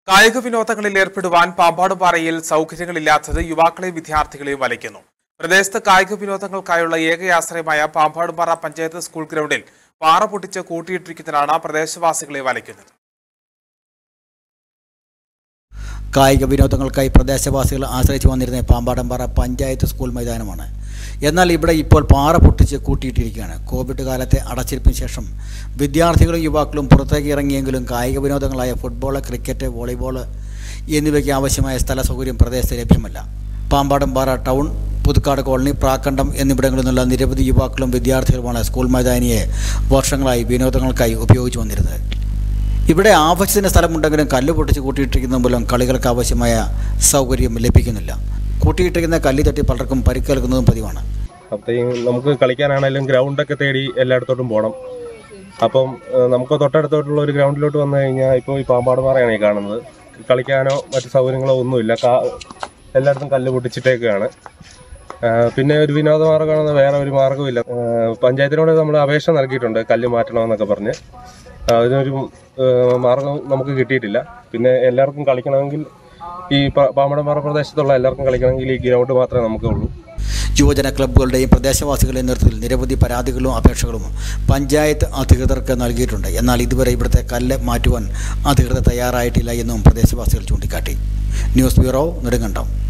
കായിക വിനോദങ്ങളിൽ ഏർപ്പെടുവാൻ പാമ്പാടുപാറയിൽ സൗകര്യങ്ങളില്ലാത്തത് യുവാക്കളെയും വിദ്യാർത്ഥികളെയും വലയ്ക്കുന്നു പ്രദേശത്ത് കായിക വിനോദങ്ങൾക്കായുള്ള ഏക ആശ്രയമായ പാമ്പാടുപാറ പഞ്ചായത്ത് സ്കൂൾ ഗ്രൗണ്ടിൽ പാറ പൊട്ടിച്ച് കൂട്ടിയിട്ടിരിക്കുന്നതിനാണ് പ്രദേശവാസികളെ വലയ്ക്കുന്നത് കായിക വിനോദങ്ങൾക്കായി പ്രദേശവാസികൾ ആശ്രയിച്ചു വന്നിരുന്ന പാമ്പാടമ്പാറ പഞ്ചായത്ത് സ്കൂൾ മൈതാനമാണ് എന്നാൽ ഇവിടെ ഇപ്പോൾ പാറ പൊട്ടിച്ച് കൂട്ടിയിട്ടിരിക്കുകയാണ് കോവിഡ് കാലത്തെ അടച്ചിരിപ്പിന് ശേഷം വിദ്യാർത്ഥികളും യുവാക്കളും പുറത്തേക്ക് ഇറങ്ങിയെങ്കിലും കായിക വിനോദങ്ങളായ ഫുട്ബോൾ ക്രിക്കറ്റ് വോളിബോൾ എന്നിവയ്ക്ക് ആവശ്യമായ സ്ഥല സൗകര്യം പ്രദേശത്ത് ലഭ്യമല്ല പാമ്പാടമ്പാറ ടൗൺ പുതുക്കാട് കോളനി പ്രാക്കണ്ടം എന്നിവിടങ്ങളിൽ നിന്നുള്ള നിരവധി യുവാക്കളും വിദ്യാർത്ഥികളുമാണ് സ്കൂൾ മൈതാനിയെ വർഷങ്ങളായി വിനോദങ്ങൾക്കായി ഉപയോഗിച്ചു വന്നിരുന്നത് ഇവിടെ ആവശ്യത്തിന് സ്ഥലമുണ്ടെങ്കിലും കല്ല് പൊട്ടിച്ച് കൂട്ടിയിട്ടിരിക്കുന്ന മൂലം കളികൾക്ക് ആവശ്യമായ സൗകര്യം ലഭിക്കുന്നില്ല കൂട്ടിയിട്ടിരിക്കുന്ന കല്ല് തട്ടി പലർക്കും പരിക്കേൽക്കുന്നതും പതിവാണ് അപ്പോഴത്തേക്കും നമുക്ക് കളിക്കാനാണെങ്കിലും ഗ്രൗണ്ടൊക്കെ തേടി എല്ലായിടത്തോട്ടും പോകണം അപ്പം ഏഹ്, നമുക്ക് തൊട്ടടുത്തോട്ടുള്ള ഒരു ഗ്രൗണ്ടിലോട്ട് വന്നു കഴിഞ്ഞാൽ ഇപ്പോൾ ഈ പാമ്പാട് പാറയാണ് ഈ കാണുന്നത് കളിക്കാനോ മറ്റു സൗകര്യങ്ങളോ ഒന്നുമില്ല കാ- എല്ലായിടത്തും കല്ല് പൊട്ടിച്ചിട്ടേക്കാണ് ഏഹ്, പിന്നെ ഒരു വിനോദ മാർഗ്ഗമാണെന്ന് വേറെ ഒരു മാർഗ്ഗമില്ല ഏഹ്, പഞ്ചായത്തിനോട് നമ്മൾ അപേക്ഷ നൽകിയിട്ടുണ്ട് കല്ല് മാറ്റണമെന്നൊക്കെ പറഞ്ഞ് അതിനൊരു ഏഹ്, മാർഗ്ഗം നമുക്ക് കിട്ടിയിട്ടില്ല പിന്നെ എല്ലാവർക്കും കളിക്കണമെങ്കിൽ ഈ പ- പാമ്പടമ്പാറ പ്രദേശത്തുള്ള എല്ലാവർക്കും കളിക്കണമെങ്കിൽ ഈ ഗ്രൗണ്ട് മാത്രമേ നമുക്കുള്ളൂ യുവജന ക്ലബ്ബുകളുടെയും പ്രദേശവാസികളുടെയും നേതൃത്വത്തിൽ നിരവധി പരാതികളും അപേക്ഷകളും പഞ്ചായത്ത് അധികൃതർക്ക് നൽകിയിട്ടുണ്ട് എന്നാൽ ഇതുവരെ ഇവിടുത്തെ കല്ല് മാറ്റുവാൻ അധികൃതർ തയ്യാറായിട്ടില്ല എന്നും പ്രദേശവാസികൾ ചൂണ്ടിക്കാട്ടി ന്യൂസ് ബ്യൂറോ നെടുങ്കണ്ടം